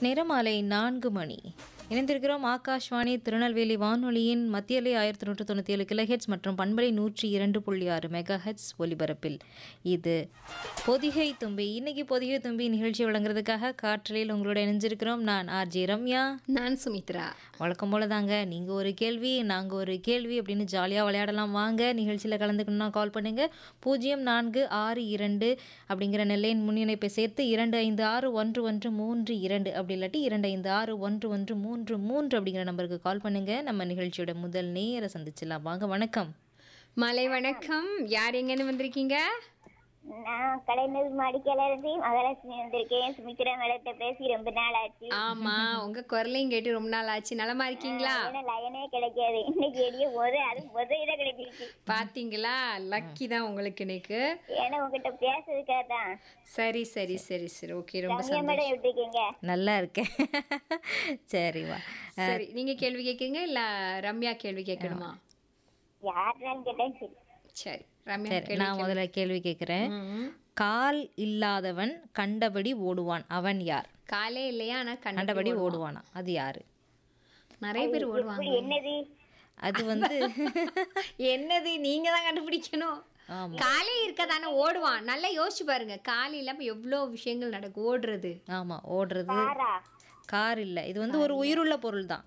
நேரம் மாலை நான்கு மணி இணைந்திருக்கிறோம் ஆகாஷ்வாணி திருநெல்வேலி வானொலியின் மத்தியலை ஆயிரத்தி நூற்று தொண்ணூற்றி ஏழு கிலோஹெட்ஸ் மற்றும் பண்பலை நூற்றி இரண்டு புள்ளி ஆறு மெகா ஹெட்ஸ் ஒலிபரப்பில் இது பொதிகை தும்பி இன்னைக்கு பொதிகை தும்பி நிகழ்ச்சி வழங்குறதுக்காக காற்றலில் உங்களோட இணைஞ்சிருக்கிறோம் நான் ஆர்ஜே ரம்யா நான் சுமித்ரா வழக்கம் போல தாங்க நீங்கள் ஒரு கேள்வி நாங்கள் ஒரு கேள்வி அப்படின்னு ஜாலியாக விளையாடலாம் வாங்க நிகழ்ச்சியில் கலந்துக்கணும்னா கால் பண்ணுங்க பூஜ்ஜியம் நான்கு ஆறு இரண்டு அப்படிங்கிற நெல்லையின் முன்னிணைப்பை சேர்த்து இரண்டு ஐந்து ஆறு ஒன்று ஒன்று மூன்று இரண்டு அப்படி இல்லாட்டி இரண்டு ஐந்து ஆறு ஒன்று ஒன்று மூன்று மூன்று அப்படிங்கிற நம்பருக்கு கால் பண்ணுங்க நம்ம நிகழ்ச்சியோட முதல் நேர சந்திச்சிடலாம் வாங்க வணக்கம் மலை வணக்கம் யார் எங்கன்னு வந்திருக்கீங்க நான் கலைஞர் மாடிக்கையில இருந்து மகாலட்சுமி வந்திருக்கேன் சுமித்ரா மேடத்தை பேசி ரொம்ப நாள் ஆச்சு ஆமா உங்க குரலையும் கேட்டு ரொம்ப நாள் ஆச்சு நலமா இருக்கீங்களா ஏன்னா லயனே கிடைக்காது இன்னைக்கு எடிய போது அது முதல் இடம் கிடைச்சிருச்சு பாத்தீங்களா லக்கி தான் உங்களுக்கு இன்னைக்கு ஏன்னா உங்ககிட்ட பேசுறதுக்காக தான் சரி சரி சரி சரி ஓகே ரொம்ப ரம்யா மேடம் எப்படி இருக்கீங்க நல்லா இருக்கேன் சரிவா சரி நீங்க கேள்வி கேட்குறீங்க இல்ல ரம்யா கேள்வி கேட்கணுமா யாருனாலும் கேட்டேன் சரி சரி ரம்யா சரி கேள்வி நான் முதல்ல கேள்வி கேட்குறேன் ம். கால் இல்லாதவன் கண்டபடி ஓடுவான் அவன் யார் காலே இல்லையா ஆனா கண்ட கண்டபடி ஓடுவானா அது யாரு நிறைய பேர் ஓடுவாங்க இப்படி என்னது அது வந்து என்னது நீங்க தான் கண்டுபிடிக்கணும் ஆமா. காலே இருக்கதானே ஓடுவான் நல்லா யோசிச்சு பாருங்க கால் இல்லாம எவ்வளோ விஷயங்கள் நடக்கும் ஓடுறது ஆமா ஓடுறது காரா கார் இல்லை இது வந்து ஒரு உயிருள்ள பொருள் தான்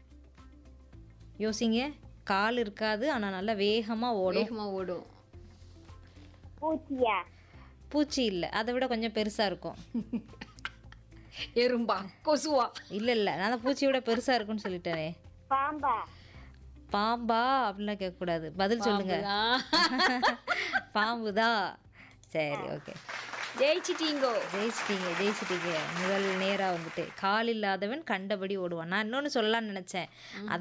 யோசிங்க கால் இருக்காது ஆனா நல்லா வேகமா ஓடும் வேகமா ஓடும் பூச்சியா பூச்சி இல்லை அதை விட கொஞ்சம் பெருசா இருக்கும் எறும்பா கொசுவா இல்ல இல்ல நான் தான் பூச்சியை விட பெருசா இருக்கும்னு சொல்லிட்டேனே பாம்பா பாம்பா அப்படிலாம் கேட்கக்கூடாது பதில் சொல்லுங்க பாம்புதான் சரி ஓகே ஜெயிச்சிட்டீங்கோ ஜெயிச்சிட்டீங்க ஜெயிச்சிட்டீங்க முதல் நேரா வந்துட்டு கால் இல்லாதவன் கண்டபடி ஓடுவான் நான் இன்னொன்னு சொல்லலாம்னு நினைச்சேன்